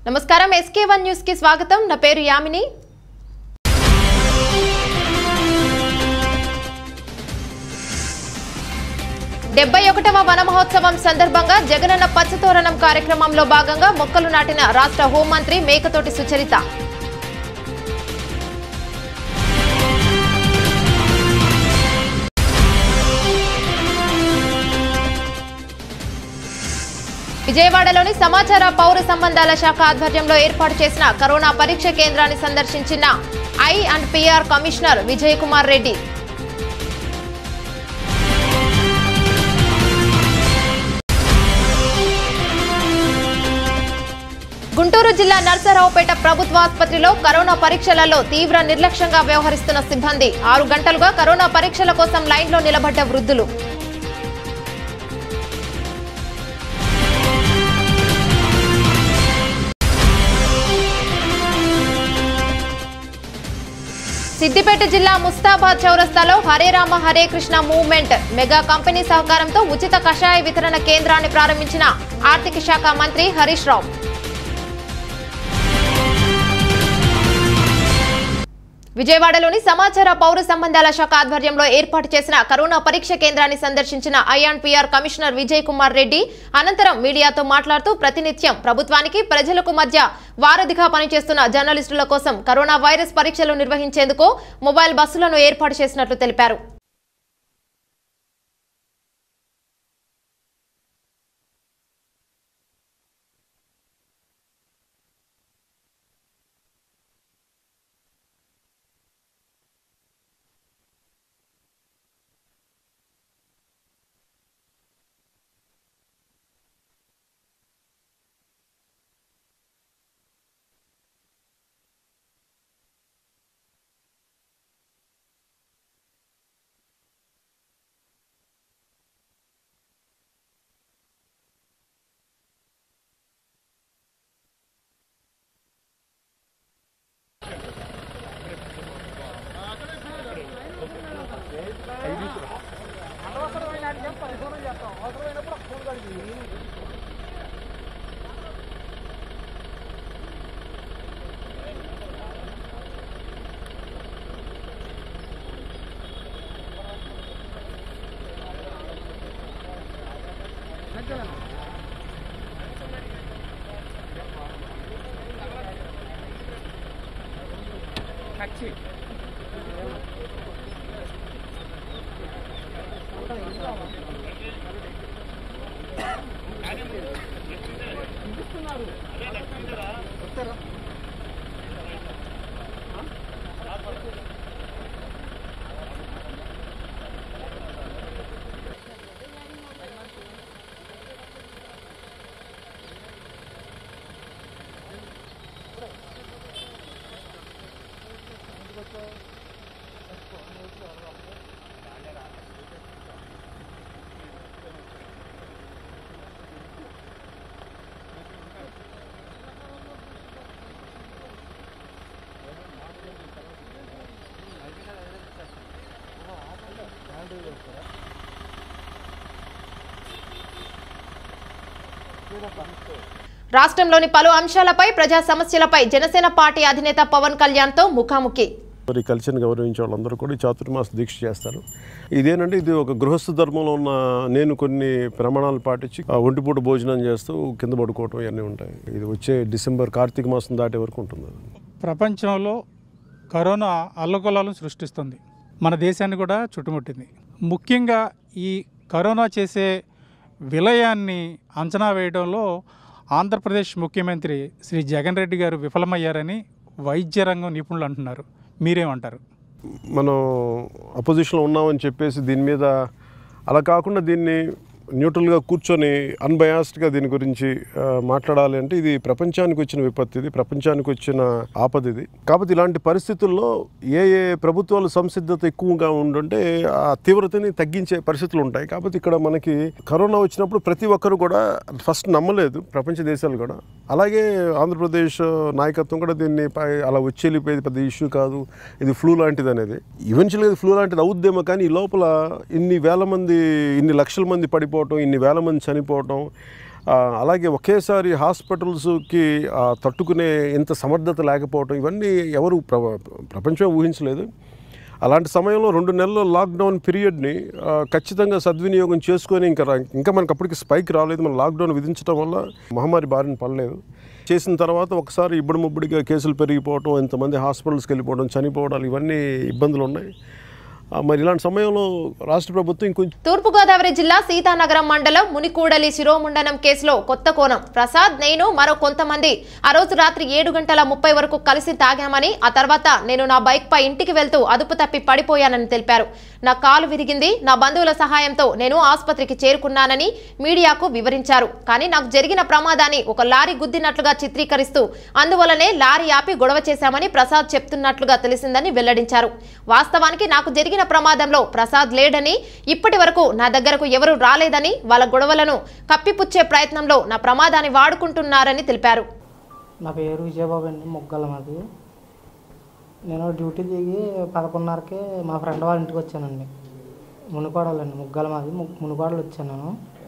నమస్కారం SK one news కి స్వాగతం నా పేరు యామిని డెబ్బై ఒకటవ వన మహోత్సవం సందర్భంగా జగనన్న పచ్చతోరణం కార్యక్రమంలో భాగంగా మొక్కలు నాటిన రాష్ట్ర హోంమంత్రి మేకతోటి సుచరిత విజయవాడలోని సమాచార పౌర సంబంధాల శాఖ ఆధ్వర్యంలో ఏర్పాటు చేసిన కరోనా పరీక్ష కేంద్రాన్ని సందర్శించిన I and PR commissioner Vijay Kumar Reddy Guntur జిల్లా నర్సరావుపేట ప్రభుత్వ ఆసుపత్రిలో కరోనా పరీక్షలలో తీవ్ర నిర్లక్ష్యంగా వ్యవహరిస్తున్న సిబ్బంది ఆరు గంటలుగా కరోనా పరీక్షల కోసం లైన్లో నిలబడ్డ వృద్ధులు సిద్దిపేట జిల్లా ముస్తాబాద్ చౌరస్తాలో Hare Rama Hare Krishna movement mega company సహకారంతో ఉచిత కషాయ వితరణ కేంద్రాన్ని ప్రారంభించిన ఆర్థిక శాఖ మంత్రి హరీష్ రావు విజయవాడలోని సమాచార పౌర సంబంధాల శాఖ ఆధ్వర్యంలో ఏర్పాటు చేసిన కరోనా పరీక్ష కేంద్రాన్ని సందర్శించిన ఐఆన్పిఆర్ కమిషనర్ విజయ్ కుమార్ రెడ్డి అనంతరం మీడియాతో మాట్లాడుతూ ప్రతినిత్యం ప్రభుత్వానికి ప్రజలకు మధ్య వారధిగా పనిచేస్తున్న జర్నలిస్టుల కోసం కరోనా వైరస్ పరీక్షలు నిర్వహించేందుకు మొబైల్ బస్సులను ఏర్పాటు చేసినట్లు తెలిపారు రాష్ట్రంలోని పలు అంశాలపై ప్రజా సమస్యలపై జనసేన పార్టీ అధినేత పవన్ కళ్యాణ్ తో ముఖాముఖి మరి కల్చర్ని గౌరవించే వాళ్ళందరూ కూడా ఈ చాతుర్మాస దీక్ష చేస్తారు ఇదేనంటే ఇది ఒక గృహస్థ ధర్మంలో ఉన్న నేను కొన్ని ప్రమాణాలు పాటించి ఆ ఒంటిపూట భోజనం చేస్తూ కింద పడుకోవటం ఇవన్నీ ఉంటాయి ఇది వచ్చే డిసెంబర్ కార్తీక మాసం దాటే వరకు ఉంటుంది అది. ప్రపంచంలో కరోనా అల్లకొల్లాలను సృష్టిస్తుంది మన దేశాన్ని కూడా చుట్టుముట్టింది ముఖ్యంగా ఈ కరోనా చేసే విలయాన్ని అంచనా వేయడంలో ఆంధ్రప్రదేశ్ ముఖ్యమంత్రి శ్రీ జగన్ రెడ్డి గారు విఫలమయ్యారని వైద్య రంగం నిపుణులు అంటున్నారు మీరేమంటారు మనం అపోజిషన్లో ఉన్నామని చెప్పేసి దీని మీద అలా కాకుండా దీన్ని న్యూట్రల్గా కూర్చొని అన్బయాస్డ్గా దీని గురించి ఆ, మాట్లాడాలి అంటే ఇది ప్రపంచానికి వచ్చిన విపత్తు ఇది ప్రపంచానికి వచ్చిన ఆపద ఇది కాకపోతే ఇలాంటి పరిస్థితుల్లో ఏ ఏ ప్రభుత్వాలు సంసిద్ధత ఎక్కువగా ఉండుంటే ఆ తీవ్రతని తగ్గించే పరిస్థితులు ఉంటాయి కాకపోతే ఇక్కడ మనకి కరోనా వచ్చినప్పుడు ప్రతి ఒక్కరు కూడా ఫస్ట్ నమ్మలేదు ప్రపంచ దేశాలు కూడా అలాగే ఆంధ్రప్రదేశ్ నాయకత్వం కూడా దీన్ని పై అలా వచ్చి వెళ్ళిపోయేది పెద్ద ఇష్యూ కాదు ఇది ఫ్లూ లాంటిది అనేది ఈవెన్చువల్గా ఇది ఫ్లూ లాంటిది అవుద్దేమో కానీ ఈ లోపల ఇన్ని వేల మంది ఇన్ని లక్షల మంది పడిపోవటం ఇన్ని వేల మంది చనిపోవటం ఆ, అలాగే ఒకేసారి హాస్పిటల్స్కి ఆ, తట్టుకునే ఇంత సమర్థత లేకపోవటం ఇవన్నీ ఎవరు ప్ర ప్రపంచం ఊహించలేదు అలాంటి సమయంలో రెండు నెలల లాక్డౌన్ పీరియడ్ని ఆ, ఖచ్చితంగా సద్వినియోగం చేసుకొని ఇంకా రా- ఇంకా మనకు అప్పటికి స్పైక్ రాలేదు మన లాక్డౌన్ విధించడం వల్ల మహమ్మారి బారిన పడలేదు చేసిన తర్వాత ఒకసారి ఇబ్బడి ముబ్బడిగా కేసులు పెరిగిపోవటం ఇంతమంది హాస్పిటల్స్కి వెళ్ళిపోవడం చనిపోవడాలు ఇవన్నీ ఇబ్బందులు ఉన్నాయి ఆ, మరి ఇలాంటి సమయంలో రాష్ట్ర ప్రభుత్వం ఇంకొంచెం తూర్పుగోదావరి జిల్లా సీతానగరం మండలం మునికూడలి శిరోముండనం కేసులో కొత్త కోణం ప్రసాద్ నేను మరో కొంతమంది ఆ రోజు రాత్రి ఏడు గంటల ముప్పై వరకు కలిసి తాగామని ఆ తర్వాత నేను నా బైక్ పై ఇంటికి వెళ్తూ అదుపు తప్పి పడిపోయానని తెలిపారు నా కాలు విరిగింది నా బంధువుల సహాయంతో నేను ఆసుపత్రికి చేరుకున్నానని మీడియాకు వివరించారు కానీ నాకు జరిగిన ప్రమాదాన్ని ఒక లారీ గుద్దినట్లుగా చిత్రీకరిస్తూ అందువలనే లారీ ఆపి గొడవ చేశామని ప్రసాద్ చెప్తున్నట్లుగా తెలిసిందని వెల్లడించారు వాస్తవానికి నాకు జరిగిన ప్రమాదంలో ప్రసాద్ లేడని ఇప్పటి వరకు నా దగ్గరకు ఎవరూ రాలేదని వాళ్ళ గొడవలను కప్పిపుచ్చే ప్రయత్నంలో నా ప్రమాదాన్ని వాడుకుంటున్నారని తెలిపారు నా పేరు విజయబాబు అండి మొగ్గల మాది నేను డ్యూటీ దిగి పదకొండున్నరకి మా ఫ్రెండ్ వాళ్ళ ఇంటికి వచ్చానండి మునికోడలండి ముగ్గల మాది ము- మునికోడలు వచ్చాను నేను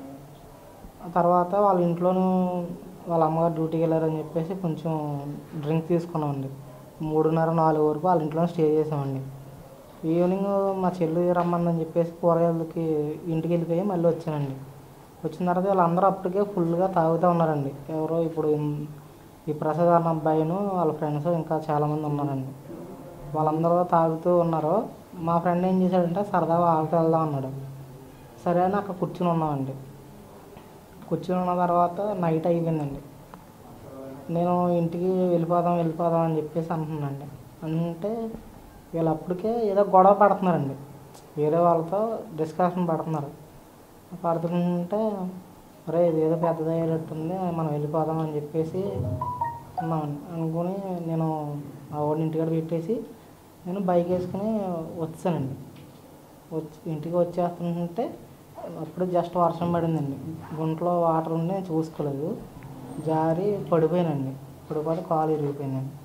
ఆ తర్వాత వాళ్ళ ఇంట్లోనూ వాళ్ళ అమ్మగారు డ్యూటీకి వెళ్ళారని చెప్పేసి కొంచెం డ్రింక్ తీసుకున్నామండి మూడున్నర నాలుగు వరకు వాళ్ళ ఇంట్లోనే స్టే చేసామండి ఈవినింగ్ మా చెల్లి రమ్మందని చెప్పేసి కూరగాయలకి ఇంటికి వెళ్ళిపోయి మళ్ళీ వచ్చానండి వచ్చిన తర్వాత వీళ్ళందరూ అప్పటికే ఫుల్గా తాగుతూ ఉన్నారండి ఎవరో ఇప్పుడు ఇం- ఈ ప్రసాద్ అన్న అబ్బాయిను వాళ్ళ ఫ్రెండ్స్ ఇంకా చాలామంది ఉన్నారండి వాళ్ళందరూ తాగుతూ ఉన్నారు మా ఫ్రెండ్ ఏం చేశాడంటే సరదాగా ఆగుతూ వెళ్దాం అన్నాడు సరే అని అక్కడ కూర్చుని ఉన్నామండి కూర్చుని ఉన్న తర్వాత నైట్ అయిపోయిందండి నేను ఇంటికి వెళ్ళిపోదాం వెళ్ళిపోదాం అని చెప్పేసి అంటున్నానండి అంటే వీళ్ళు అప్పటికే ఏదో గొడవ పడుతున్నారండి వేరే వాళ్ళతో డిస్కషన్ పడుతున్నారు పడుతుంటే అరే ఇది ఏదో పెద్దదయ్యేటట్టుంది మనం వెళ్ళిపోదాం అని చెప్పేసి అన్నామండి అనుకుని నేను ఆ వాడిని ఇంటికాడ పెట్టేసి నేను బైక్ వేసుకుని వచ్చానండి వచ్చి ఇంటికి వచ్చేస్తుంటే అప్పుడు జస్ట్ వర్షం పడిందండి గుంట్లో వాటర్ ఉండి నేను చూసుకోలేదు జారి పడిపోయానండి పడిపోతే కాలు ఇరిగిపోయిందండి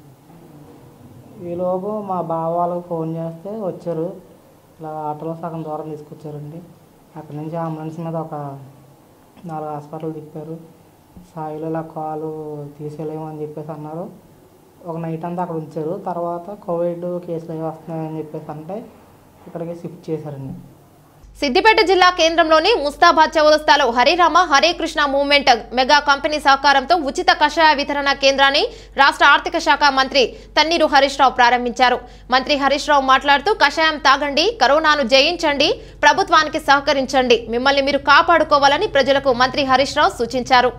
ఈలోపు మా బావ వాళ్ళకి ఫోన్ చేస్తే వచ్చారు ఇలా ఆటోలో సగం దూరం తీసుకొచ్చారండి అక్కడి నుంచి అంబులెన్స్ మీద ఒక నాలుగు హాస్పిటల్ తిప్పారు సాయిలో ఇలా కాలు తీసేయలేము అని చెప్పేసి అన్నారు ఒక నైట్ అంతా అక్కడ ఉంచారు తర్వాత కోవిడ్ కేసులు అవి వస్తున్నాయని చెప్పేసి అంటే ఇక్కడికి షిఫ్ట్ చేశారండి సిద్దిపేట జిల్లా కేంద్రంలోని ముస్తాబాద్ చౌరస్తాలో Hare Rama Hare Krishna movement mega company సహకారంతో ఉచిత కషాయ వితరణ కేంద్రాన్ని రాష్ట్ర ఆర్థిక శాఖ మంత్రి తన్నీరు హరీష్ రావు ప్రారంభించారు మంత్రి హరీష్ రావు మాట్లాడుతూ కషాయం తాగండి కరోనాను జయించండి ప్రభుత్వానికి సహకరించండి మిమ్మల్ని మీరు కాపాడుకోవాలని ప్రజలకు మంత్రి హరీష్ రావు సూచించారు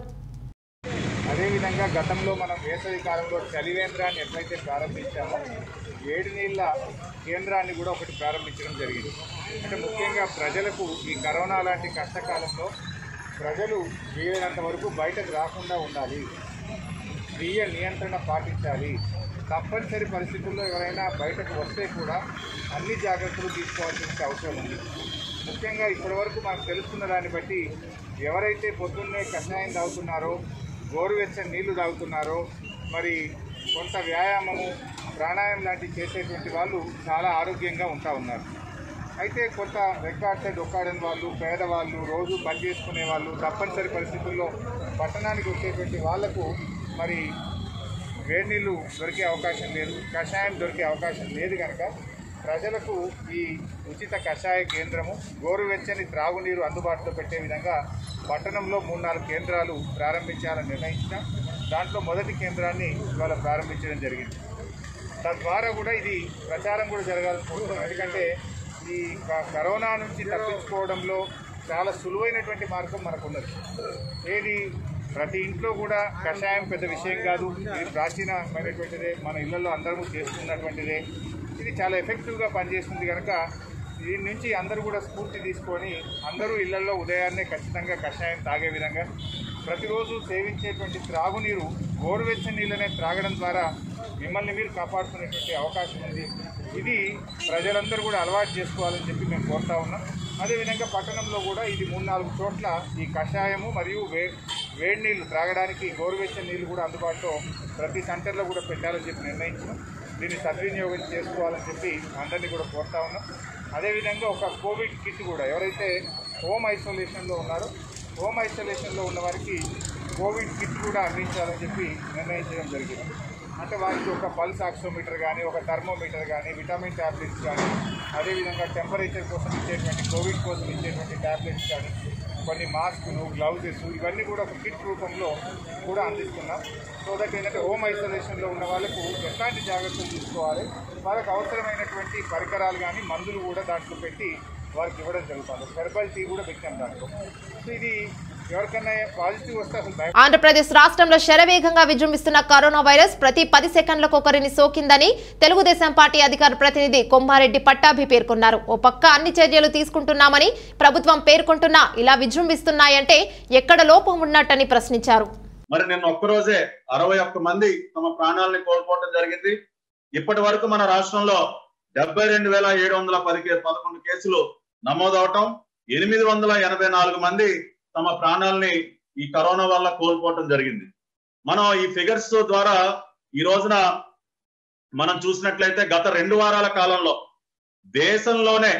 అదేవిధంగా గతంలో మనం వేసవి కాలంలో చలివేంద్రాన్ని ఎట్లయితే ప్రారంభించామో వేడి నీళ్ళ కేంద్రాన్ని కూడా ఒకటి ప్రారంభించడం జరిగింది అంటే ముఖ్యంగా ప్రజలకు ఈ కరోనా లాంటి కష్టకాలంలో ప్రజలు వీలైనంత వరకు బయటకు రాకుండా ఉండాలి స్వీయ నియంత్రణ పాటించాలి తప్పనిసరి పరిస్థితుల్లో ఎవరైనా బయటకు వస్తే కూడా అన్ని జాగ్రత్తలు తీసుకోవాల్సిన అవసరం ఉంది ముఖ్యంగా ఇప్పటివరకు మనకు తెలుస్తున్న దాన్ని బట్టి ఎవరైతే పొద్దున్నే కషాయం తాగుతున్నారో గోరువెచ్చని నీళ్లు తాగుతున్నారో మరి కొంత వ్యాయామము ప్రాణాయామం లాంటివి చేసేటువంటి వాళ్ళు చాలా ఆరోగ్యంగా ఉంటా ఉన్నారు అయితే కొంత రెక్కాడితే డొక్కాడని వాళ్ళు పేదవాళ్ళు రోజు పని చేసుకునే వాళ్ళు తప్పనిసరి పరిస్థితుల్లో పట్టణానికి వచ్చేటువంటి వాళ్లకు మరి వేడి నీళ్ళు దొరికే అవకాశం లేదు కషాయం దొరికే అవకాశం లేదు కనుక ప్రజలకు ఈ ఉచిత కషాయ కేంద్రము గోరువెచ్చని త్రాగునీరు అందుబాటులో పెట్టే విధంగా పట్టణంలో మూడు నాలుగు కేంద్రాలు ప్రారంభించాలని నిర్ణయించాం దాంట్లో మొదటి కేంద్రాన్ని ఇవాళ ప్రారంభించడం జరిగింది తద్వారా కూడా ఇది ప్రచారం కూడా జరగాలనుకుంటున్నాం ఎందుకంటే ఈ క- కరోనా నుంచి తప్పించుకోవడంలో చాలా సులువైనటువంటి మార్గం మనకున్నది ఏది ప్రతి ఇంట్లో కూడా కషాయం పెద్ద విషయం కాదు ఇది ప్రాచీనమైనటువంటిదే మన ఇళ్లలో అందరూ చేసుకున్నటువంటిదే ఇది చాలా ఎఫెక్టివ్గా పనిచేస్తుంది కనుక దీని నుంచి అందరూ కూడా స్ఫూర్తి తీసుకొని అందరూ ఇళ్లలో ఉదయాన్నే ఖచ్చితంగా కషాయం తాగే విధంగా ప్రతిరోజు సేవించేటువంటి త్రాగునీరు గోరువెచ్చని నీళ్ళనే త్రాగడం ద్వారా మిమ్మల్ని మీరు కాపాడుకునేటువంటి అవకాశం ఉంది ఇది ప్రజలందరూ కూడా అలవాటు చేసుకోవాలని చెప్పి మేము కోరుతా ఉన్నాం అదేవిధంగా పట్టణంలో కూడా ఇది మూడు నాలుగు చోట్ల ఈ కషాయము మరియు వే వేడి నీళ్ళు త్రాగడానికి గోరువెచ్చని నీళ్ళు కూడా అందుబాటులో ప్రతి సెంటర్లో కూడా పెట్టాలని చెప్పి నిర్ణయించాం దీన్ని సద్వినియోగం చేసుకోవాలని చెప్పి అందరినీ కూడా కోరుతా ఉన్నాం అదేవిధంగా ఒక కోవిడ్ కిట్ కూడా ఎవరైతే హోమ్ ఐసోలేషన్లో ఉన్నారో హోమ్ ఐసోలేషన్లో ఉన్న వారికి కోవిడ్ కిట్ కూడా అందించాలని చెప్పి నిర్ణయించడం జరిగింది అంటే వారికి ఒక పల్స్ ఆక్సిమీటర్ కానీ ఒక థర్మోమీటర్ కానీ విటమిన్ ట్యాబ్లెట్స్ కానీ అదేవిధంగా టెంపరేచర్ కోసం ఇచ్చేటువంటి కోవిడ్ కోసం ఇచ్చేటువంటి ట్యాబ్లెట్స్ కానీ కొన్ని మాస్కులు గ్లౌజెస్ ఇవన్నీ కూడా ఒక కిట్ రూపంలో కూడా అందిస్తున్నాం సో దట్ ఏంటంటే హోమ్ ఐసోలేషన్లో ఉన్న వాళ్ళకు ఎట్లాంటి జాగ్రత్తలు తీసుకోవాలి వాళ్ళకు అవసరమైనటువంటి పరికరాలు కానీ మందులు కూడా దాంట్లో పెట్టి వారికి ఇవ్వడం జరుగుతుంది హెర్బల్ టీ కూడా పెట్టాం దాంట్లో సో ఇది ఎవరికైనా పాజిటివ్ వస్తే అసలు భయ ఆంధ్రప్రదేశ్ రాష్ట్రంలో శరవేగంగా విజృంభిస్తున్న కరోనా వైరస్ ప్రతి పది సెకండ్లకు ఒకరిని సోకిందని తెలుగుదేశం పార్టీ అధికార ప్రతినిధి కొమ్మారెడ్డి పట్టాభి పేర్కొన్నారు ఓ పక్క అన్ని చర్యలు తీసుకుంటున్నామని ప్రభుత్వం పేర్కొంటున్నా ఇలా విజృంభిస్తున్నాయంటే ఎక్కడ లోపం ఉన్నట్టని ప్రశ్నించారు మరి నిన్న ఒక్కరోజే అరవై ఒక్క మంది తమ ప్రాణాలని కోల్పోవడం జరిగింది ఇప్పటి వరకు మన రాష్ట్రంలో డెబ్బై రెండు వేల ఏడు వందల పది కే- పదకొండు కేసులు నమోదవటం ఎనిమిది వందల ఎనభై నాలుగు మంది తమ ప్రాణాలని ఈ కరోనా వల్ల కోల్పోవటం జరిగింది మనం ఈ ఫిగర్స్ ద్వారా ఈ రోజున మనం చూసినట్లయితే గత రెండు వారాల కాలంలో దేశంలోనే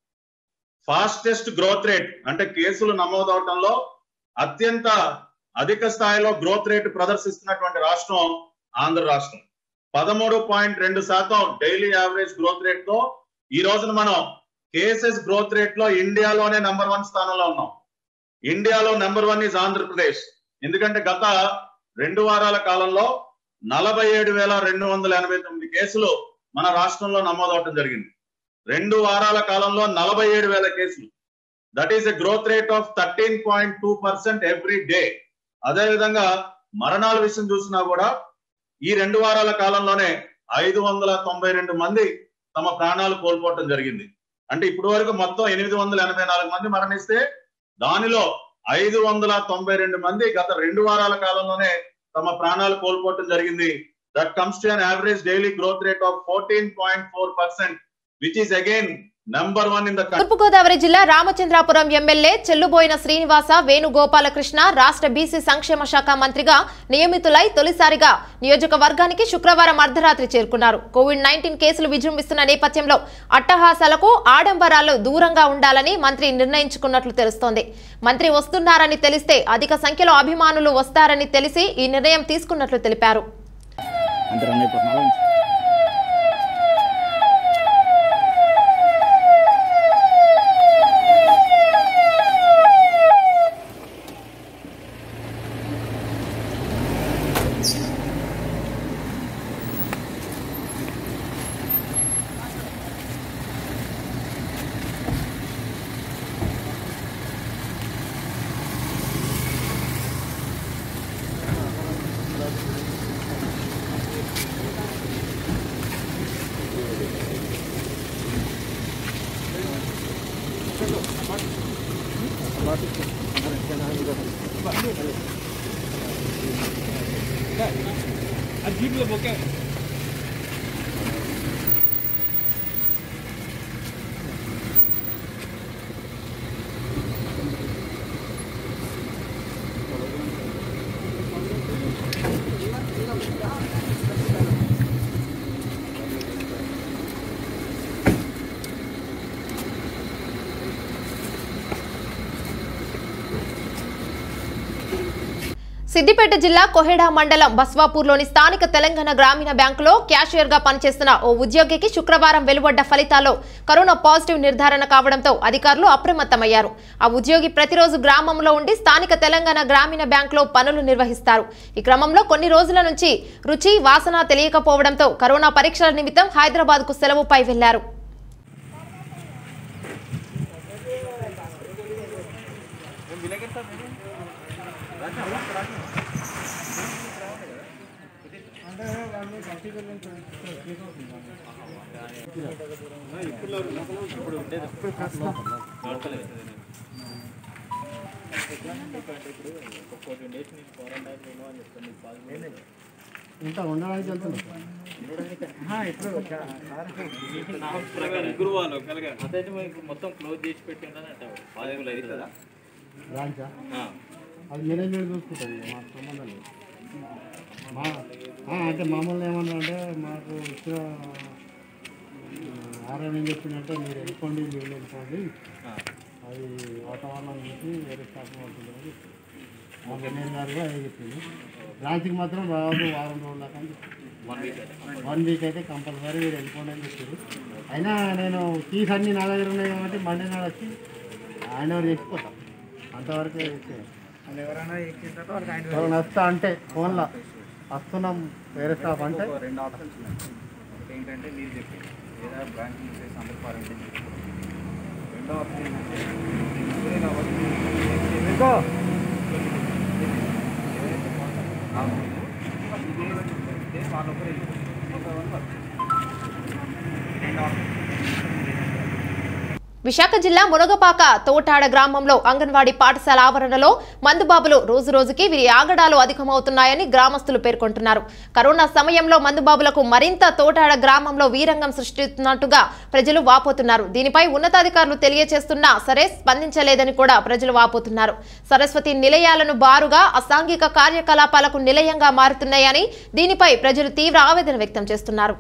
ఫాస్టెస్ట్ గ్రోత్ రేట్ అంటే కేసులు నమోదవటంలో అత్యంత అధిక స్థాయిలో గ్రోత్ రేట్ ప్రదర్శిస్తున్నటువంటి రాష్ట్రం ఆంధ్ర రాష్ట్రం పదమూడు పాయింట్ రెండు శాతం డైలీ యావరేజ్ గ్రోత్ రేట్ తో ఈ రోజున మనం కేసెస్ గ్రోత్ రేట్ లో ఇండియాలోనే నెంబర్ వన్ స్థానంలో ఉన్నాం ఇండియాలో నెంబర్ వన్ ఇస్ ఆంధ్రప్రదేశ్ ఎందుకంటే గత రెండు వారాల కాలంలో నలభై ఏడు వేల రెండు వందల ఎనభై తొమ్మిది కేసులు మన రాష్ట్రంలో నమోదవటం జరిగింది రెండు వారాల కాలంలో నలభై ఏడు వేల కేసులు that is a growth rate of thirteen point two percent every day అదేవిధంగా మరణాల విషయం చూసినా కూడా ఈ రెండు వారాల కాలంలోనే ఐదు వందల తొంభై రెండు మంది తమ ప్రాణాలు కోల్పోవటం జరిగింది అంటే ఇప్పటి వరకు మొత్తం ఎనిమిది వందల ఎనభై నాలుగు మంది మరణిస్తే దానిలో ఐదు వందల తొంభై రెండు మంది గత రెండు వారాల కాలంలోనే తమ ప్రాణాలు కోల్పోవటం జరిగింది that comes to an average daily growth rate of fourteen point four percent which is again number one in the Thurpu Godavari జిల్లా రామచంద్రాపురం ఎమ్మెల్యే చెల్లుబోయిన శ్రీనివాస వేణుగోపాలకృష్ణ రాష్ట్ర బీసీ సంక్షేమ శాఖ మంత్రిగా నియమితులై తొలిసారిగా నియోజకవర్గానికి శుక్రవారం అర్ధరాత్రి చేరుకున్నారు కోవిడ్ నైన్టీన్ కేసులు విజృంభిస్తున్న నేపథ్యంలో అట్టహాసాలకు ఆడంబరాలు దూరంగా ఉండాలని మంత్రి నిర్ణయించుకున్నట్లు తెలుస్తోంది మంత్రి వస్తున్నారని తెలిస్తే అధిక సంఖ్యలో అభిమానులు వస్తారని తెలిసి ఈ నిర్ణయం తీసుకున్నట్లు తెలిపారు అంత రన్ అయిపోతున్నా సిద్దిపేట జిల్లా కొహెడా మండలం బస్వాపూర్లోని స్థానిక తెలంగాణ గ్రామీణ బ్యాంకులో క్యాషియర్ గా పనిచేస్తున్న ఓ ఉద్యోగికి శుక్రవారం వెలువడ్డ ఫలితాల్లో కరోనా పాజిటివ్ నిర్ధారణ కావడంతో అధికారులు అప్రమత్తమయ్యారు ఆ ఉద్యోగి ప్రతిరోజు గ్రామంలో ఉండి స్థానిక తెలంగాణ గ్రామీణ బ్యాంకులో పనులు నిర్వహిస్తారు ఈ క్రమంలో కొన్ని రోజుల నుంచి రుచి వాసన తెలియకపోవడంతో కరోనా పరీక్షల నిమిత్తం హైదరాబాద్ కు సెలవుపై వెళ్లారు అతన్ని మీకు మొత్తం క్లోజ్ చేసి పెట్టి ఉన్నదంట బాధ్యతలు అయితే కదా లాంచా అది మేనేజ్మెంట్ చూసుకుంటుంది మాకు సంబంధం లేదు మా ఆ, అంటే మామూలు ఏమన్నా అంటే మాకు ఇచ్చిన ఆర్ఎం ఏం చెప్పిందంటే మీరు వెళ్ళిపోండి మీరు వెళ్ళిపోండి అది వాతావరణం చూసి వేరే స్టాఫ్ పంపించమని చెప్పింది మా ఎమ్మెల్యే గారు కూడా అదే చెప్పింది బ్రాంచ్కి మాత్రం రావద్దు వారం రోజుల దాకా అని చెప్పింది వన్ వీక్ అయితే కంపల్సరీ మీరు వెళ్ళిపోండి అని చెప్పారు అయినా నేను కీస్ అన్నీ నా దగ్గర ఉన్నాయి కాబట్టి మండే నాడు వచ్చి ఆయన ఎవరు చేసిపోతాం అంతవరకే చేసేయాలి. ఎవరైనా ఎక్కిన తర్వాత వాళ్ళకి ఆయన ఎవరైనా వస్తా అంటే ఫోన్లో వస్తున్నాం వేరే స్టాఫ్ అంటే రెండు ఆప్షన్స్ ఉన్నాయి ఒకటి ఏంటంటే మీరు చెప్పింది లేదా బ్రాంచ్ చేసి అందరూ క్వారంటైన్ చేసుకోవాలి రెండో ఆప్షన్ ఏంటంటే ముగ్గురే కాబట్టి ఎవరైతే కావాలి, ఇదే చెప్తే వాళ్ళు ఒకరే ఇంకొకరు వర్క్ రెండు ఆప్షన్ విశాఖ జిల్లా మునగపాక తోటాడ గ్రామంలో అంగన్వాడీ పాఠశాల ఆవరణలో మందుబాబులు రోజు రోజుకి వీరి ఆగడాలు అధికమవుతున్నాయని గ్రామస్తులు పేర్కొంటున్నారు కరోనా సమయంలో మందుబాబులకు మరింత తోటాడ గ్రామంలో వీరంగం సృష్టిస్తున్నట్టుగా ప్రజలు వాపోతున్నారు దీనిపై ఉన్నతాధికారులు తెలియజేస్తున్నా సరే స్పందించలేదని కూడా ప్రజలు వాపోతున్నారు సరస్వతి నిలయాలను బారుగా అసాంఘిక కార్యకలాపాలకు నిలయంగా మారుతున్నాయని దీనిపై ప్రజలు తీవ్ర ఆవేదన వ్యక్తం చేస్తున్నారు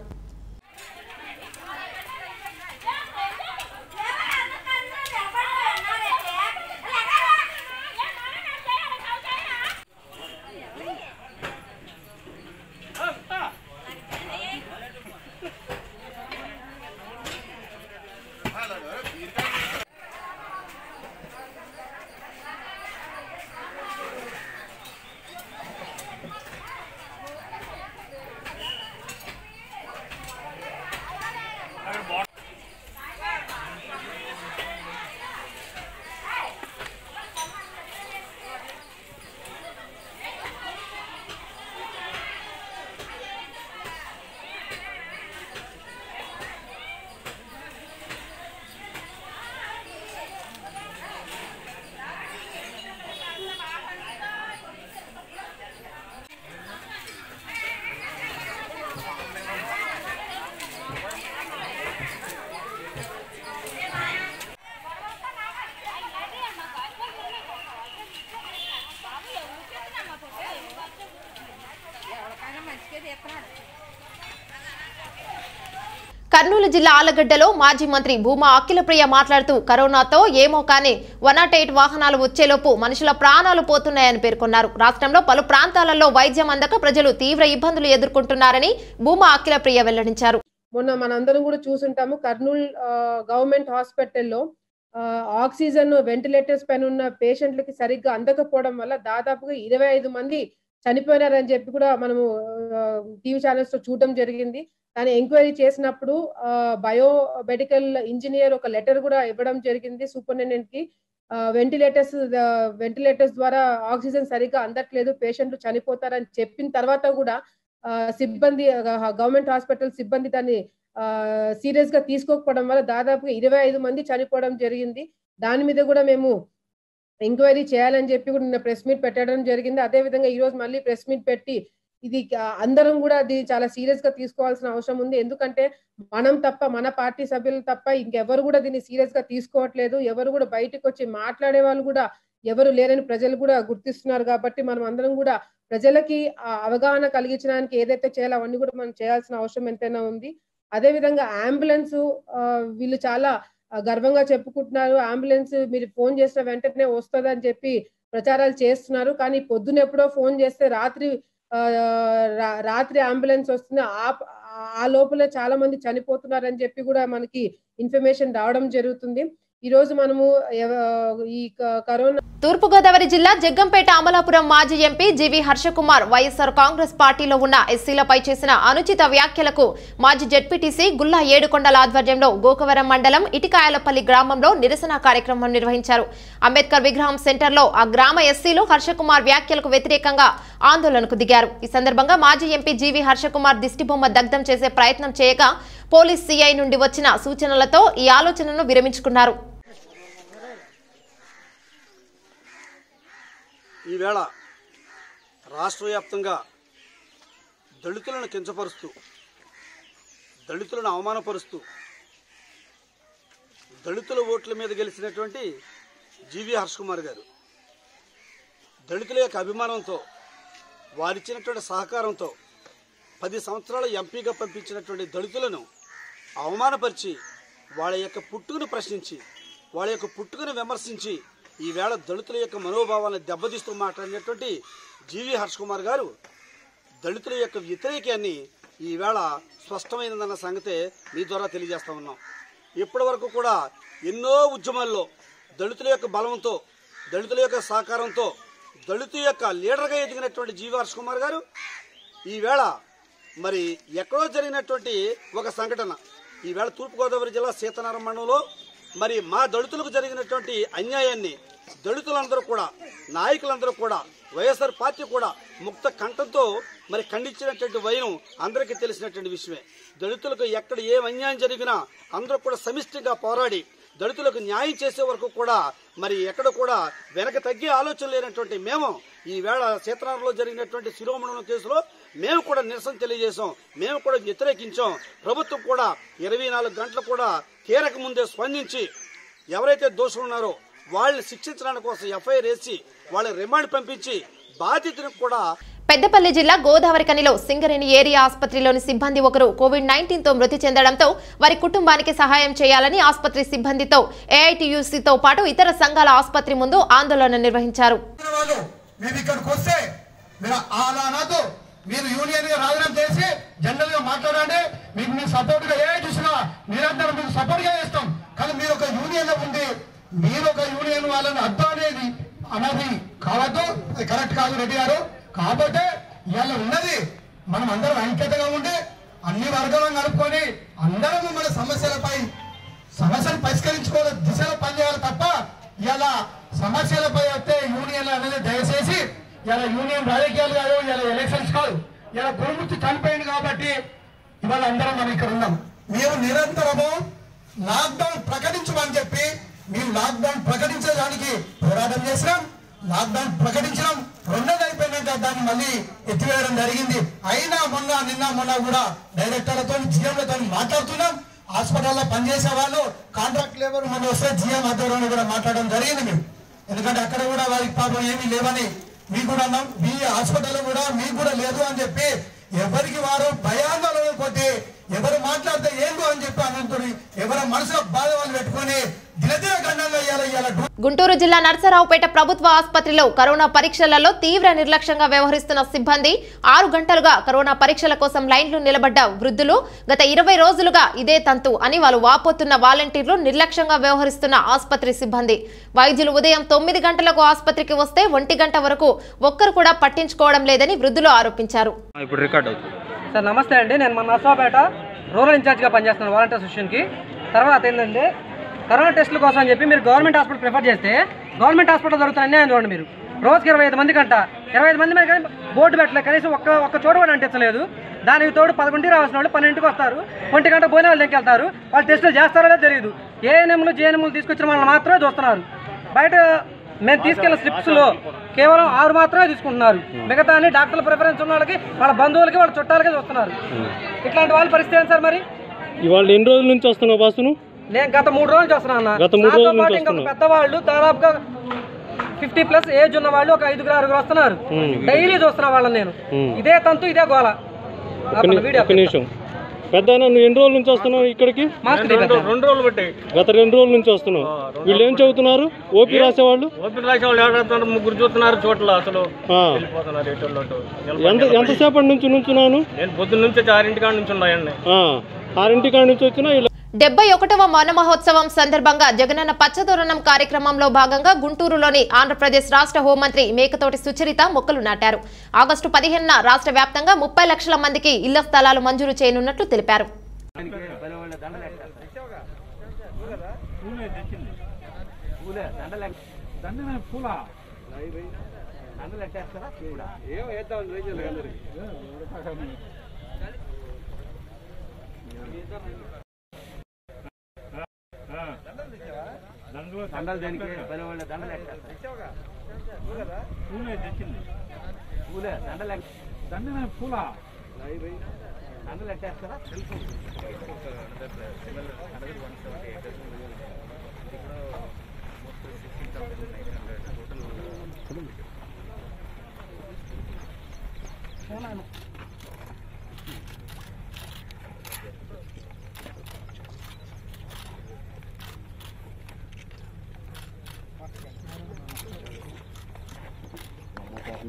కర్నూలు జిల్లా ఆలగడ్డలో మాజీ మంత్రి భూమా అఖిలప్రియ మాట్లాడుతూ కరోనాతో ఏమో కానీ వన్ నాట్ ఎయిట్ వాహనాలు వచ్చేలోపు మనుషుల ప్రాణాలు పోతున్నాయని పేర్కొన్నారు రాష్ట్రంలో పలు ప్రాంతాలలో వైద్యం అందక ప్రజలు తీవ్ర ఇబ్బందులు ఎదుర్కొంటున్నారని భూమా అఖిలప్రియ వెల్లడించారు మొన్న మనందరం కూడా చూసుంటాము కర్నూలు ఆ, గవర్నమెంట్ హాస్పిటల్లో ఆ, ఆక్సిజన్ వెంటిలేటర్స్ పైన ఉన్న పేషెంట్లకి సరిగ్గా అందకపోవడం వల్ల దాదాపుగా ఇరవై ఐదు మంది చనిపోయినారని చెప్పి కూడా మనము టీవీ ఛానల్స్ లో చూడడం జరిగింది దాన్ని ఎంక్వైరీ చేసినప్పుడు బయో మెడికల్ ఇంజనీర్ ఒక లెటర్ కూడా ఇవ్వడం జరిగింది సూపరింటెండెంట్ కి వెంటిలేటర్స్ వెంటిలేటర్స్ ద్వారా ఆక్సిజన్ సరిగ్గా అందట్లేదు పేషెంట్లు చనిపోతారని చెప్పిన తర్వాత కూడా ఆ, సిబ్బంది గవర్నమెంట్ హాస్పిటల్ సిబ్బంది దాన్ని సీరియస్ గా తీసుకోకపోవడం వల్ల దాదాపుగా ఇరవై ఐదు మంది చనిపోవడం జరిగింది దాని మీద కూడా మేము ఎంక్వైరీ చేయాలని చెప్పి కూడా నిన్న ప్రెస్ మీట్ పెట్టడం జరిగింది అదే విధంగా ఈ రోజు మళ్ళీ ప్రెస్ మీట్ పెట్టి ఇది ఆ, అందరం కూడా అది చాలా సీరియస్ గా తీసుకోవాల్సిన అవసరం ఉంది ఎందుకంటే మనం తప్ప మన పార్టీ సభ్యులు తప్ప ఇంకెవరు కూడా దీన్ని సీరియస్ గా తీసుకోవట్లేదు ఎవరు కూడా బయటకు వచ్చి మాట్లాడే వాళ్ళు కూడా ఎవరు లేరని ప్రజలు కూడా గుర్తిస్తున్నారు కాబట్టి మనం అందరం కూడా ప్రజలకి ఆ అవగాహన కలిగించడానికి ఏదైతే చేయాలో అవన్నీ కూడా మనం చేయాల్సిన అవసరం ఎంతైనా ఉంది అదే విధంగా అంబులెన్స్ వీళ్ళు చాలా ఆ, గర్వంగా చెప్పుకుంటున్నారు అంబులెన్స్ మీరు ఫోన్ చేసిన వెంటనే వస్తుంది అని చెప్పి ప్రచారాలు చేస్తున్నారు కానీ పొద్దున ఎప్పుడో ఫోన్ చేస్తే రాత్రి ఆ, రా- రాత్రి అంబులెన్స్ వస్తుంది ఆ ఆ లోపల చాలా మంది చనిపోతున్నారని చెప్పి కూడా మనకి ఇన్ఫర్మేషన్ రావడం జరుగుతుంది ఈ రోజు మనము ఎవ- ఈ క- కరోనా తూర్పుగోదావరి జిల్లా జగ్గంపేట అమలాపురం మాజీ MP GV Harshakumar YSR Congress పార్టీలో ఉన్న ఎస్సీలపై చేసిన అనుచిత వ్యాఖ్యలకు మాజీ జెడ్పీటీసీ గుల్లా ఏడుకొండల ఆధ్వర్యంలో గోకవరం మండలం ఇటికాయలపల్లి గ్రామంలో నిరసన కార్యక్రమం నిర్వహించారు అంబేద్కర్ విగ్రహం సెంటర్లో ఆ గ్రామ ఎస్సీలు హర్షకుమార్ వ్యాఖ్యలకు వ్యతిరేకంగా ఆందోళనకు దిగారు ఈ సందర్భంగా మాజీ ఎంపీ జీవి హర్షకుమార్ దిష్టిబొమ్మ దగ్ధం చేసే ప్రయత్నం చేయగా పోలీస్ సీఐ నుండి వచ్చిన సూచనలతో ఈ ఆలోచనను విరమించుకున్నారు ఈవేళ రాష్ట్ర వ్యాప్తంగా దళితులను కించపరుస్తూ దళితులను అవమానపరుస్తూ దళితుల ఓట్ల మీద గెలిచినటువంటి జీవి హర్ష్ కుమార్ గారు దళితుల యొక్క అభిమానంతో వారిచ్చినటువంటి సహకారంతో పది సంవత్సరాలు ఎంపీగా పంపించినటువంటి దళితులను అవమానపరిచి వాళ్ళ యొక్క పుట్టుకును ప్రశ్నించి వాళ్ళ యొక్క పుట్టుకను విమర్శించి ఈవేళ దళితుల యొక్క మనోభావాలను దెబ్బతీస్తూ మాట్లాడినటువంటి జీవి హర్ష్ కుమార్ గారు దళితుల యొక్క వ్యతిరేకాన్ని ఈవేళ స్పష్టమైనదన్న సంగతే మీ ద్వారా తెలియజేస్తా ఉన్నాం ఇప్పటి వరకు కూడా ఎన్నో ఉద్యమాల్లో దళితుల యొక్క బలంతో దళితుల యొక్క సహకారంతో దళిత యొక్క లీడర్గా ఎదిగినటువంటి జీవి హర్ష్ కుమార్ గారు ఈవేళ మరి ఎక్కడో జరిగినటువంటి ఒక సంఘటన ఈవేళ తూర్పుగోదావరి జిల్లా సీతనారాయణ మండలంలో మరి మా దళితులకు జరిగినటువంటి అన్యాయాన్ని దళితులందరూ కూడా నాయకులందరూ కూడా వైఎస్ఆర్ పార్టీ కూడా ముక్త కంఠంతో మరి ఖండించినటువంటి వైనం అందరికీ తెలిసినటువంటి విషయమే దళితులకు ఎక్కడ ఏ అన్యాయం జరిగినా అందరూ కూడా సమిష్టిగా పోరాడి దళితులకు న్యాయం చేసే వరకు కూడా మరి ఎక్కడ కూడా వెనక తగ్గే ఆలోచన లేనటువంటి మేము ఈ వేళ సీతారాంలో జరిగినటువంటి శిరోమణం కేసులో మేము కూడా నిరసన తెలియజేశాం మేము కూడా వ్యతిరేకించాం ప్రభుత్వం కూడా ఇరవై నాలుగు గంటలు కూడా తీరక ముందే స్పందించి ఎవరైతే దోషులు ఉన్నారో వాళ్ళని శిక్షించడానికి కోసం ఎఫ్ఐఆర్ వేసి వాళ్ళ రిమాండ్ పంపించి బాధితులకు కూడా పెద్దపల్లి జిల్లా గోదావరికనిలో సింగరేణి ఏరియా ఆసుపత్రిలోని సిబ్బంది ఒకరు కోవిడ్ నైన్టీన్ తో మృతి చెందడంతో వారి కుటుంబానికి సహాయం చేయాలని ఆసుపత్రి సిబ్బందితో ఏఐటియుసితో పాటు ఇతర సంఘాల ఆసుపత్రి ముందు ఆందోళన నిర్వహించారు వాళ్ళు మీరు ఇక్కడికి వస్తే మీరు అలా అనొద్దు మీరు యూనియన్ గా రాజీనామా చేసి జనరల్ గా మాట్లాడండి మీకు మేము సపోర్ట్ గా ఏ చూసినా మీరందరూ మీకు సపోర్ట్ గా చేస్తాం కానీ మీరు ఒక యూనియన్ లో ఉండి మీరు ఒక యూనియన్ వాళ్ళని అర్థం అనేది అన్నది కావద్దు అది కరెక్ట్ కాదు రెడ్డి గారు కాకపోతే ఇవాళ ఉన్నది మనం అందరం ఐక్యతగా ఉండి అన్ని వర్గాలను కలుపుకొని అందరం మన సమస్యలపై సమస్యలు పరిష్కరించుకోవాలి దిశలో పనిచేయాలి తప్ప ఇలా సమస్యలపై వస్తే యూనియన్ అనేది దయచేసి ఇలా యూనియన్ రాజకీయాలు కాదు ఇలా ఎలక్షన్స్ కాదు ఇలా గురుమూర్తి చనిపోయింది కాబట్టి ఇవాళ అందరం మనం ఇక్కడ ఉన్నాం మేము నిరంతరము లాక్డౌన్ ప్రకటించమని చెప్పి మేము లాక్డౌన్ ప్రకటించడానికి పోరాటం చేసినాం లాక్డౌన్ ప్రకటించడం రెండోది అయిపోయినాక దాన్ని మళ్ళీ ఎత్తివేయడం జరిగింది అయినా మొన్న నిన్న మొన్న కూడా డైరెక్టర్లతో జిఎంలతో మాట్లాడుతున్నాం హాస్పిటల్లో పనిచేసే వాళ్ళు కాంట్రాక్ట్ లేబర్ మన వస్తే జిఎం ఆధ్వర్యంలో కూడా మాట్లాడడం జరిగింది మేము ఎందుకంటే అక్కడ కూడా వారికి పాపం ఏమీ లేవని మీకు కూడా అన్నాం మీ హాస్పిటల్ కూడా మీకు కూడా లేదు అని చెప్పి ఎవరికి వారు భయాందోళన కొట్టి ఎవరు మాట్లాడితే ఏందో అని చెప్పి అనంతుని ఎవరి మనసులో బాధ వాళ్ళు పెట్టుకొని దినదిన గండంగా ఇయ్యాలి ఇయ్యాల గుంటూరు జిల్లా నర్సరావుపేట ప్రభుత్వ ఆసుపత్రిలో కరోనా పరీక్షలలో తీవ్ర నిర్లక్ష్యంగా వ్యవహరిస్తున్న సిబ్బంది ఆరు గంటలుగా కరోనా పరీక్షల కోసం లైన్లు నిలబడ్డ వృద్ధులు గత ఇరవై రోజులుగా ఇదే తంతు అని వాళ్ళు వాపోతున్న వాలంటీర్లు నిర్లక్ష్యంగా వ్యవహరిస్తున్న ఆసుపత్రి సిబ్బంది వైద్యులు ఉదయం తొమ్మిది గంటలకు ఆసుపత్రికి వస్తే ఒంటి గంట వరకు ఒక్కరు కూడా పట్టించుకోవడం లేదని వృద్ధులు ఆరోపించారు ఇప్పుడు రికార్డ్ అవుతుంది సార్ నమస్తే అండి నేను మన నర్సాపేట రూరల్ ఇన్ఛార్జ్గా పనిచేస్తున్నాను వాలంటీర్ సెషన్కి తర్వాత ఏంటంటే కరోనా టెస్టుల కోసం అని చెప్పి మీరు గవర్నమెంట్ హాస్పిటల్ ప్రిఫర్ చేస్తే గవర్నమెంట్ హాస్పిటల్ జరుగుతున్న అన్యాయం చూడండి మీరు రోజుకి ఇరవై ఐదు మంది కంట ఇరవై ఐదు మంది మీద కానీ బోర్డు పెట్టలేదు కనీసం ఒక్క ఒక్క చోట కూడా అంటించలేదు దానికి తోడు పదకొండుకి రావాల్సిన వాళ్ళు పన్నెండుకి వస్తారు ఒంటి గంట పోయిన వాళ్ళు వెళ్తారు వాళ్ళు టెస్టులు చేస్తారో లేదో తెలియదు ఏఎన్ఎంలు జేఎన్ఎంలు తీసుకొచ్చిన వాళ్ళని మాత్రమే చూస్తున్నారు బయట మేము తీసుకెళ్ళిన స్లిప్స్లో కేవలం ఆరు మాత్రమే తీసుకుంటున్నారు మిగతా అన్ని డాక్టర్ల ప్రిఫరెన్స్ ఉన్న వాళ్ళకి వాళ్ళ బంధువులకి వాళ్ళ చుట్టాలకి చూస్తున్నారు ఇట్లాంటి వాళ్ళ పరిస్థితి ఏంటి సార్ మరి ఇవాళ ఎన్ని రోజుల నుంచి వస్తున్నావు బాసును నేను గత మూడు రోజులు చూస్తున్నాను అన్న గత మూడు నాతో రోజుల నుంచి పాటు ఇంకొక వస్తున్నావు. పెద్దవాళ్ళు దాదాపుగా ఫిఫ్టీ ప్లస్ ఏజ్ ఉన్న వాళ్ళు ఒక ఐదుగురు ఆరుగురు వస్తున్నారు మ్మ్. డైలీ చూస్తున్నా వాళ్ళని నేను మ్మ్. ఇదే తంతు ఇదే గోల ఒక్క ని- ఒక్క నిమిషం పెద్ద నువ్వు ఎన్ని రోజుల నుంచి వస్తున్నావు ఇక్కడికి మాస్క్ తీయ్ పెద్ద. రెండు రోజులు బట్టి గత రెండు రోజుల నుంచి వస్తున్నావు వీళ్ళు ఏం చదువుతున్నారు ఓపీ రాసేవాళ్ళు ఓపిక రాసే వాళ్ళు ఎవరు ముగ్గురు చూస్తున్నారు చోట్ల అసలు ఆ. వెళ్ళిపోతున్నారు ఎటు వాళ్ళు అటు. ఎంత ఎంతసేపటి నుంచి నుంచున్నాను నేను పొద్దున్న నుంచి ఆరింటి కాడ నుంచి ఉన్నాయండి ఆ, ఆరింటి కాడి నుంచి వచ్చినా వీళ్ళు డెబ్బై ఒకటవ వన మహోత్సవం సందర్భంగా జగనన్న పచ్చదోరణం కార్యక్రమంలో భాగంగా గుంటూరులోని ఆంధ్రప్రదేశ్ రాష్ట్ర హోంమంత్రి మేకతోటి సుచరిత మొక్కలు నాటారు ఆగస్టు పదిహేనున రాష్ట్ర వ్యాప్తంగా ముప్పై లక్షల మందికి ఇళ్ల స్థలాలు మంజూరు చేయనున్నట్లు తెలిపారు దండలు దేనికి పని వాళ్ళ దండలు పూలే తెచ్చింది పూలే దండలు దండ పూల దండలు ఎట్టేస్తారా తెలుసు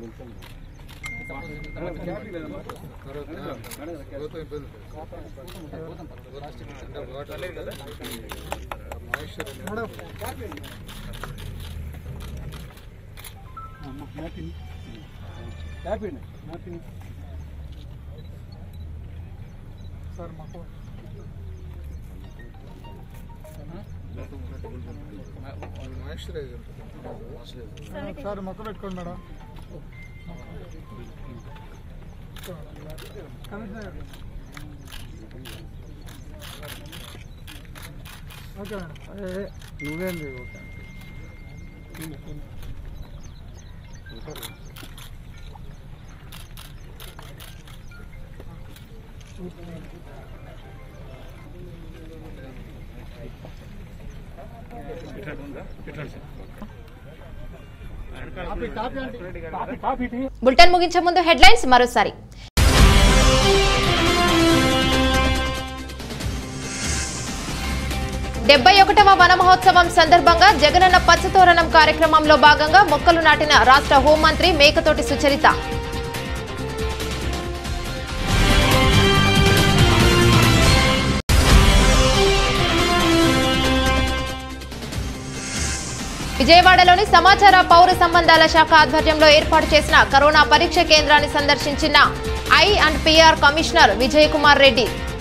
సార్ మాకు సార్ మొత్తం పెట్టుకోండి మేడం కమిషనర్ గారు. ఓకే మేడం అదే నువ్వేంది ఓకే కాపీ కాపీ అంటే కాపీ కాపీ టీ బులెటిన్ ముగించే ముందు హెడ్లైన్స్ మరోసారి డెబ్బై ఒకటవ వన మహోత్సవం సందర్భంగా జగనన్న పచ్చతోరణం కార్యక్రమంలో భాగంగా మొక్కలు నాటిన రాష్ట్ర హోంమంత్రి మేకతోటి సుచరిత విజయవాడలోని సమాచార పౌర సంబంధాల శాఖ ఆధ్వర్యంలో ఏర్పాటు చేసిన కరోనా పరీక్ష కేంద్రాన్ని సందర్శించిన I and PR commissioner Vijay Kumar Reddy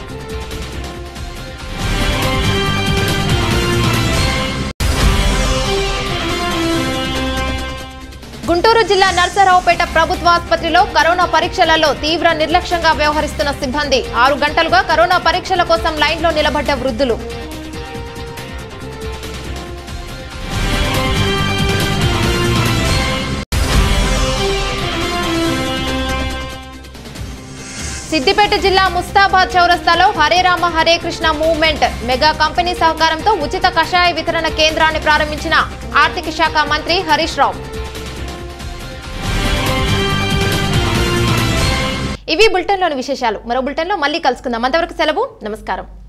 Guntur జిల్లా నర్సరావుపేట ప్రభుత్వ ఆసుపత్రిలో కరోనా పరీక్షలలో తీవ్ర నిర్లక్ష్యంగా వ్యవహరిస్తున్న సిబ్బంది ఆరు గంటలుగా కరోనా పరీక్షల కోసం లైన్లో నిలబడ్డ వృద్ధులు సిద్దిపేట జిల్లా ముస్తాబాద్ చౌరస్తాలో Hare Rama Hare Krishna movement mega company సహకారంతో ఉచిత కషాయ వితరణ కేంద్రాన్ని ప్రారంభించిన ఆర్థిక శాఖ మంత్రి హరీష్ రావు ఇవి బులెటిన్లోని విశేషాలు మరో బులెటిన్లో మళ్ళీ కలుసుకుందాం అంతవరకు సెలవు నమస్కారం